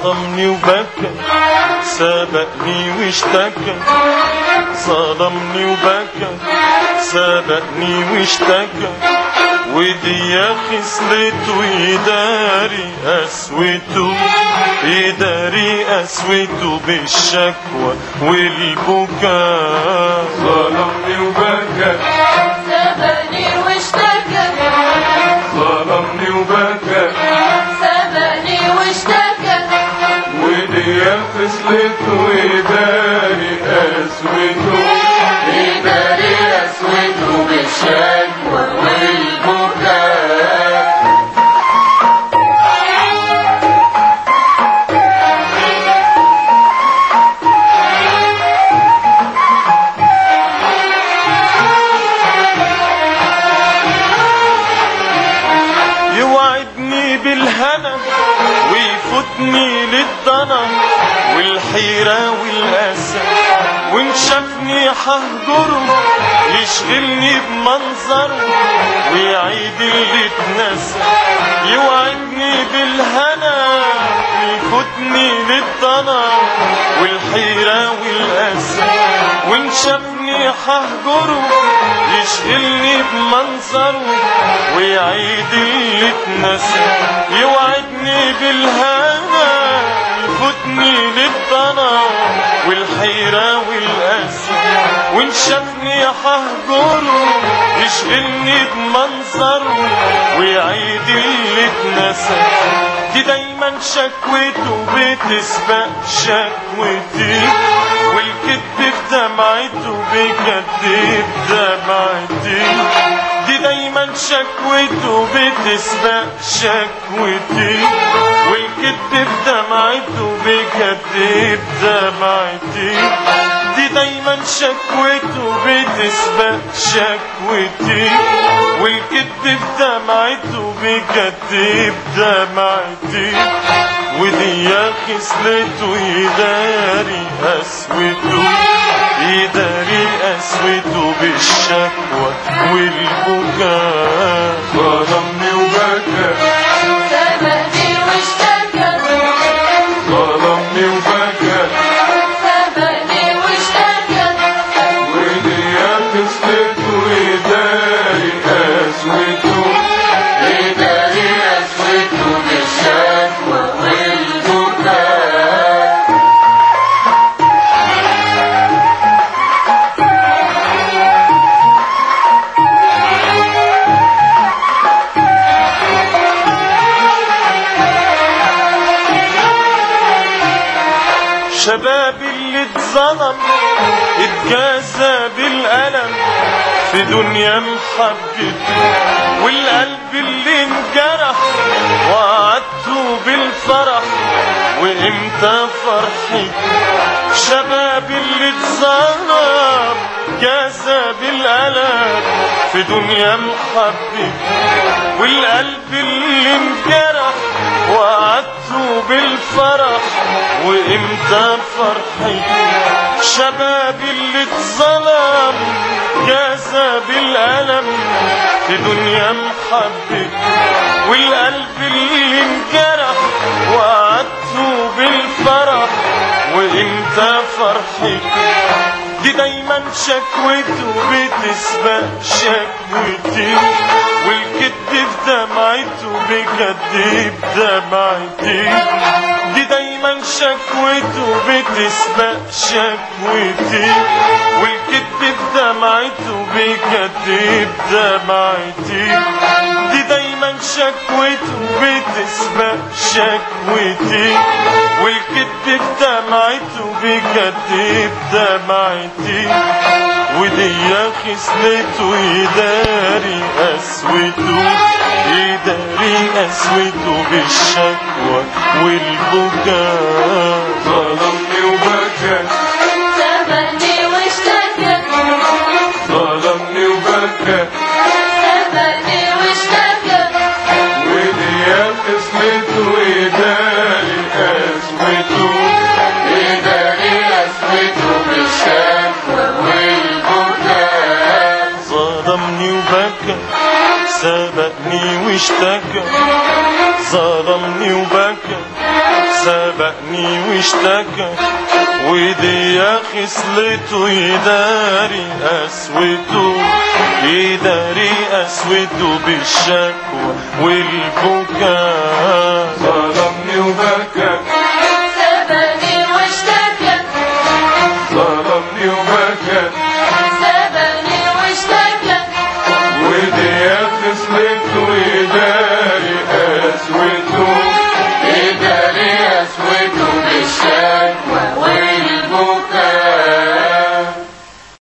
ظلمني وبكى سبقني واشتكى ظلمني وبكى سبقني واشتكى ودي يا خصلته يداري قسوته يداري قسوته بالشكوى والبكاء ظلمني وبكى سبقني واشتكى ظلمني وبكى سبقني واشتكى ودي يا خصلته يداري قسوته يداري قسوته بالشكوى والبكاء يوعدني بالهنا ويفوتني للضنا والحيرة والأسى وإن شافني ههجره يشغلني بمنظره ويعيد اللي اتنسى يوعدني بالهنا ويفوتني للضنا والحيرة والأسى وإن شافني ههجره يشغلني بمنظره ويعيد اللي اتنسى يوعدني بالهنا يفوتني للضنا والحيرة والأسى وإن شافني ههجره يشغلني بمنظره ويعيد اللي اتنسى دي دايما شكوته بتسبق شكوتي والكذب في دمعته بيكذب دمعتي دي دايما شكوته بتسبق شكوتي والكذب في دمعته بيكذب دمعتي دي دايما شكوته بتسبق شكوتي والكذب في دمعته بيكذب دمعتي ودي يا خصلته يداري قسوته يداري قسوته بالشكوى والبكاء ظلمني وبكى سبقني واشتكى ظلمني وبكى سبقني واشتكى ودي يا خصلته يداري قسوته يداري قسوته بالشكوى والبكاء شباب اللي اتظلم اتجازى بالألم في دنيا محبته والقلب اللي انجرح وعدته بالفرح وامتى فرحته شباب اللي اتظلم جازى بالألم في دنيا محبته والقلب اللي انجرح وعدته بالفرح وامتى فرحي شباب اللي اتظلم جازى بالألم في دنيا محبته والقلب اللي انجرح وعدته بالفرح وامتى فرحي دي دايما شكوته بتسبق شكوتي والكذب في دمعته بيكذب دمعتي دي دايما شكوته بتسبق شكوتي والكذب في دمعته بيكذب دمعتي دي دايما شكوته بتسبق شكوتي والكذب في دمعته بيكذب دمعتي ودي يا خصلته يداري قسوته يداري قسوته بالشكوى والبكاء ظلمني وبكى سبقني واشتكى ظلمني وبكى سبقني واشتكى ودي يا خصلته يداري قسوته يداري قسوته بالشكوى والبكاء ظلمني وبكى سبقني واشتكى ظلمني وبكى سبقني واشتكى ودي خصلته يداري قسوته يداري قسوته بالشكوى والبكاء ظلمني وبكى